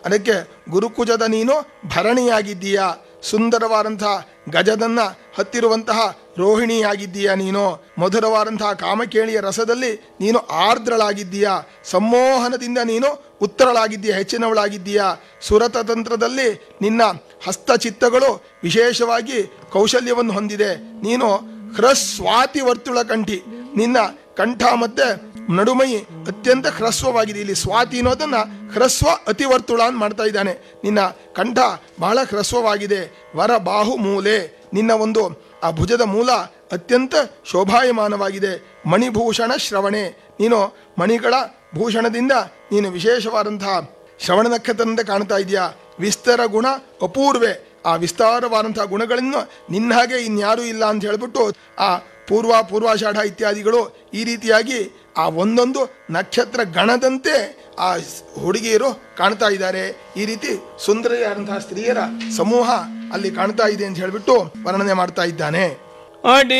ಅದಕ್ಕೆ ಗುರುಕುಜದ ನೀನು ಭರಣಿಯಾಗಿದ್ದೀಯಾ ಸುಂದರವಾದಂತಹ ಗಜದನ್ನ ಹತ್ತಿರುವಂತಹ ರೋಹಿಣಿಯಾಗಿದ್ದೀಯಾ ನೀನು ಮಧುರವಾದಂತಹ ಕಾಮಕೇಳಿಯ ರಸದಲ್ಲಿ ನೀನು ಆರ್ದ್ರಳಾಗಿದ್ದೀಯಾ ಸಂಮೋಹನದಿಂದ ನೀನು ಉತ್ತರಳಾಗಿದ್ದೀಯಾ ಹೆಚ್ಚಿನವಳಾಗಿದ್ದೀಯಾ ಸುರತ ತಂತ್ರದಲ್ಲಿ ನಿನ್ನ ಹಸ್ತಚಿತ್ತಗಳು ವಿಶೇಷವಾಗಿ ಕೌಶಲ್ಯವನ್ನು ಹೊಂದಿದೆ ನೀನು ಹ್ರಸ್ವಾತಿ ವರ್ತುಳ ಕಂಠಿ ನಿನ್ನ ಕಂಠ ಮತ್ತೆ ನಡುಮೈ ಅತ್ಯಂತ ಹ್ರಸ್ವವಾಗಿದೆ ಇಲ್ಲಿ ಸ್ವಾತಿ ಅನ್ನೋದನ್ನ ಹ್ರಸ್ವ ಅತಿವರ್ತುಳ ಅಂತ ಮಾಡ್ತಾ ಇದ್ದಾನೆ ನಿನ್ನ ಕಂಠ ಬಹಳ ಹ್ರಸ್ವವಾಗಿದೆ ವರ ಬಾಹು ಮೂಲೆ ನಿನ್ನ ಒಂದು ಆ ಭುಜದ ಮೂಲ ಅತ್ಯಂತ ಶೋಭಾಯಮಾನವಾಗಿದೆ ಮಣಿಭೂಷಣ ಶ್ರವಣೆ ನೀನು ಮಣಿಗಳ ಭೂಷಣದಿಂದ ನೀನು ವಿಶೇಷವಾದಂತಹ ಶ್ರವಣ ನಕ್ಷತ್ರದಂತೆ ಕಾಣ್ತಾ ಇದೆಯಾ ವಿಸ್ತಾರ ಗುಣ ಅಪೂರ್ವೆ ಆ ವಿಸ್ತಾರವಾದಂತಹ ಗುಣಗಳನ್ನು ನಿನ್ನ ಹಾಗೆ ಇನ್ಯಾರೂ ಇಲ್ಲ ಅಂತ ಹೇಳ್ಬಿಟ್ಟು ಆ ಪೂರ್ವ ಪೂರ್ವಾಷಾಢ ಇತ್ಯಾದಿಗಳು ಈ ರೀತಿಯಾಗಿ ಆ ಒಂದೊಂದು ನಕ್ಷತ್ರ ಗಣದಂತೆ ಆ ಸ್- ಹುಡುಗಿಯರು ಕಾಣ್ತಾ ಇದ್ದಾರೆ ಈ ರೀತಿ ಸುಂದರಿಯಾದಂತಹ ಸ್ತ್ರೀಯರ ಸಮೂಹ ಅಲ್ಲಿ ಕಾಣ್ತಾ ಇದೆ ಅಂತ ಹೇಳ್ಬಿಟ್ಟು ವರ್ಣನೆ ಮಾಡ್ತಾ ಇದ್ದಾನೆ ಅಡಿ